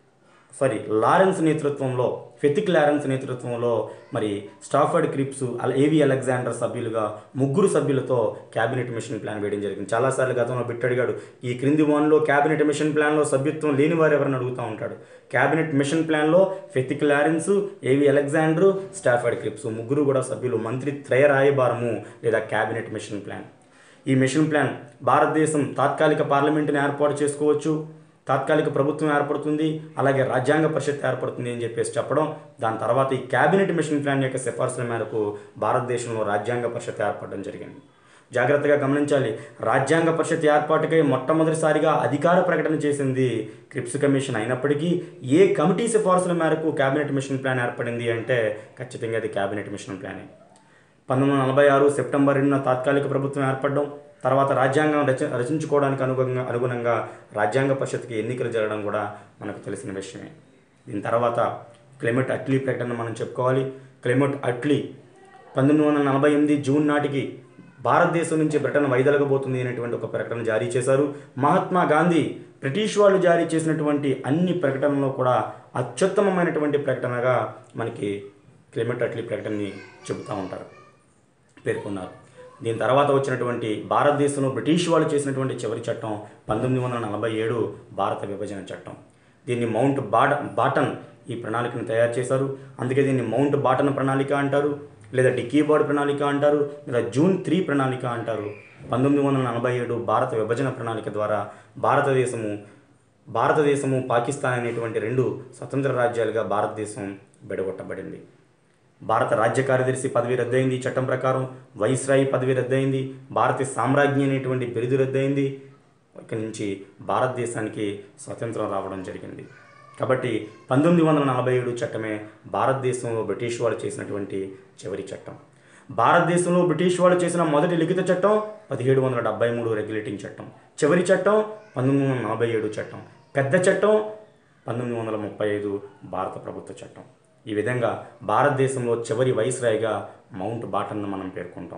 sorry Lawrence నేతృత్వంలో ఫెతిక్ లారెన్స్ నేతృత్వంలో మరి స్టాఫర్డ్ క్రిప్స్ అల- ఏవి అలెగ్జాండర్ సభ్యులుగా ముగ్గురు సభ్యులతో క్యాబినెట్ మిషన్ ప్లాన్ వేయడం జరిగింది చాలాసార్లు గతంలో బిట్ అడిగాడు ఈ క్రింది వన్లో క్యాబినెట్ మిషన్ ప్లాన్లో సభ్యత్వం లేని వారు ఎవరిని అడుగుతూ ఉంటాడు క్యాబినెట్ మిషన్ ప్లాన్లో Pethick Lawrence A V Alexander Stafford Cripps ముగ్గురు కూడా సభ్యులు మంత్రి త్రయ రాయబారము లేదా క్యాబినెట్ మిషన్ ప్లాన్ ఈ మిషన్ ప్లాన్ భారతదేశం తాత్కాలిక పార్లమెంటుని ఏర్పాటు చేసుకోవచ్చు తాత్కాలిక ప్రభుత్వం ఏర్పడుతుంది అలాగే రాజ్యాంగ పరిషత్ ఏర్పడుతుంది అని చెప్పేసి చెప్పడం దాని తర్వాత ఈ క్యాబినెట్ మిషన్ ప్లాన్ యొక్క సిఫార్సుల మేరకు భారతదేశంలో రాజ్యాంగ పరిషత్ ఏర్పడడం జరిగింది జాగ్రత్తగా గమనించాలి రాజ్యాంగ పరిషత్ ఏర్పాటుకై మొట్టమొదటిసారిగా అధికార ప్రకటన చేసింది క్రిప్స్ కమిషన్ అయినప్పటికీ ఏ కమిటీ సిఫార్సుల మేరకు క్యాబినెట్ మిషన్ ప్లాన్ ఏర్పడింది అంటే ఖచ్చితంగా అది క్యాబినెట్ మిషన్ ప్లానే పంతొమ్మిది వందల నలభై ఆరు సెప్టెంబర్ రెండున తాత్కాలిక ప్రభుత్వం ఏర్పడడం తర్వాత రాజ్యాంగం రచ రచించుకోవడానికి అనుగుణంగా అనుగుణంగా రాజ్యాంగ పరిషత్కి ఎన్నికలు జరగడం కూడా మనకు తెలిసిన విషయమే దీని తర్వాత క్లెమెట్ అట్లీ ప్రకటన మనం చెప్పుకోవాలి క్లెమెట్ అట్లీ పంతొమ్మిది వందల నలభై ఎనిమిది జూన్ నాటికి భారతదేశం నుంచి బ్రిటన్ వైదొలగబోతుంది అనేటువంటి ఒక ప్రకటన జారీ చేశారు మహాత్మా గాంధీ బ్రిటిష్ వాళ్ళు జారీ చేసినటువంటి అన్ని ప్రకటనలో కూడా అత్యుత్తమమైనటువంటి ప్రకటనగా మనకి క్లెమెట్ అట్లీ ప్రకటనని చెబుతూ ఉంటారు పేర్కొన్నారు దీని తర్వాత వచ్చినటువంటి భారతదేశంలో బ్రిటిష్ వాళ్ళు చేసినటువంటి చివరి చట్టం పంతొమ్మిది వందల నలభై ఏడు భారత విభజన చట్టం దీన్ని మౌంట్ బాట బాటన్ ఈ ప్రణాళికను తయారు చేశారు అందుకే దీన్ని మౌంట్ బాటన్ ప్రణాళిక అంటారు లేదా డిక్కీ బోర్డ్ ప్రణాళిక అంటారు లేదా జూన్ త్రీ ప్రణాళిక అంటారు పంతొమ్మిది వందల నలభై ఏడు భారత విభజన ప్రణాళిక ద్వారా భారతదేశము భారతదేశము పాకిస్తాన్ అనేటువంటి రెండు స్వతంత్ర రాజ్యాలుగా భారతదేశం విడగొట్టబడింది భారత రాజ్య కార్యదర్శి పదవి రద్దయింది ఈ చట్టం ప్రకారం వైస్రాయి పదవి రద్దయింది భారతీయ సామ్రాజ్ఞి అనేటువంటి బిరుదు రద్దయింది ఇక్కడి నుంచి భారతదేశానికి స్వతంత్రం రావడం జరిగింది కాబట్టి పంతొమ్మిది వందల నలభై ఏడు చట్టమే భారతదేశంలో బ్రిటిష్ వాళ్ళు చేసినటువంటి చివరి చట్టం భారతదేశంలో బ్రిటిష్ వాళ్ళు చేసిన మొదటి లిఖిత చట్టం పదిహేడు వందల డెబ్బై మూడు రెగ్యులేటింగ్ చట్టం చివరి చట్టం పంతొమ్మిది వందల నలభై ఏడు చట్టం పెద్ద చట్టం పంతొమ్మిది వందల ముప్పై ఐదు భారత ప్రభుత్వ చట్టం ఈ విధంగా భారతదేశంలో చివరి వైస్రాయిగా మౌంట్ బాటన్ను మనం పేర్కొంటాం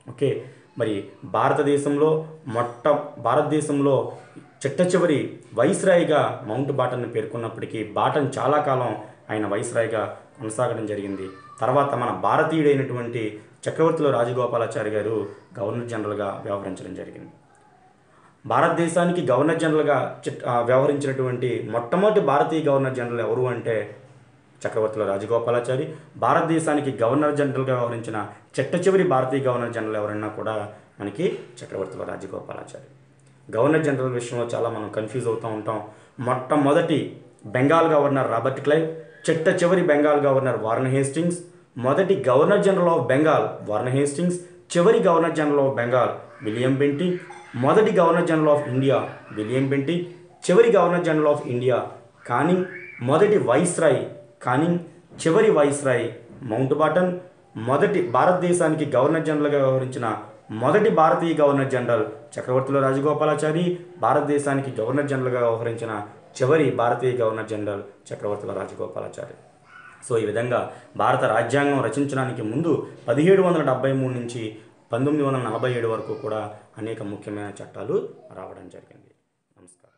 ఓకే మరి భారతదేశంలో మొట్ట భారతదేశంలో చిట్ట చివరి వైస్రాయిగా మౌంట్ బాటన్ పేర్కొన్నప్పటికీ బాటన్ చాలా కాలం ఆయన వైస్రాయిగా కొనసాగడం జరిగింది తర్వాత మన భారతీయుడైనటువంటి చక్రవర్తుల రాజగోపాలాచారి గారు గవర్నర్ జనరల్గా వ్యవహరించడం జరిగింది భారతదేశానికి గవర్నర్ జనరల్గా చిట్- ఆ, వ్యవహరించినటువంటి మొట్టమొదటి భారతీయ గవర్నర్ జనరల్ ఎవరు అంటే చక్రవర్తుల రాజగోపాలాచారి భారతదేశానికి గవర్నర్ జనరల్గా వ్యవహరించిన చిట్ట చివరి భారతీయ గవర్నర్ జనరల్ ఎవరైనా కూడా మనకి చక్రవర్తుల రాజగోపాలాచారి గవర్నర్ జనరల్ విషయంలో చాలా మనం కన్ఫ్యూజ్ అవుతూ ఉంటాం మొట్టమొదటి బెంగాల్ గవర్నర్ రాబర్ట్ క్లైవ్ చిట్ట చివరి బెంగాల్ గవర్నర్ వారన్ హేస్టింగ్స్ మొదటి governor general of Bengal Warren Hastings చివరి governor general of Bengal William Bentinck మొదటి governor general of India William Bentinck చివరి governor general of India Canning మొదటి వైస్రాయ్ కానింగ్ చివరి వైస్రాయ్ మౌంట్ బాటన్ మొదటి భారతదేశానికి గవర్నర్ జనరల్గా వ్యవహరించిన మొదటి భారతీయ గవర్నర్ జనరల్ చక్రవర్తుల రాజగోపాలాచారి భారతదేశానికి గవర్నర్ జనరల్గా వ్యవహరించిన చివరి భారతీయ governor general Chakravarthula Rajagopalachari so ఈ విధంగా భారత రాజ్యాంగం రచించడానికి ముందు పదిహేడు వందల డెబ్బై మూడు నుంచి పంతొమ్మిది వందల నలభై ఏడు వరకు కూడా అనేక ముఖ్యమైన చట్టాలు రావడం జరిగింది నమస్కారం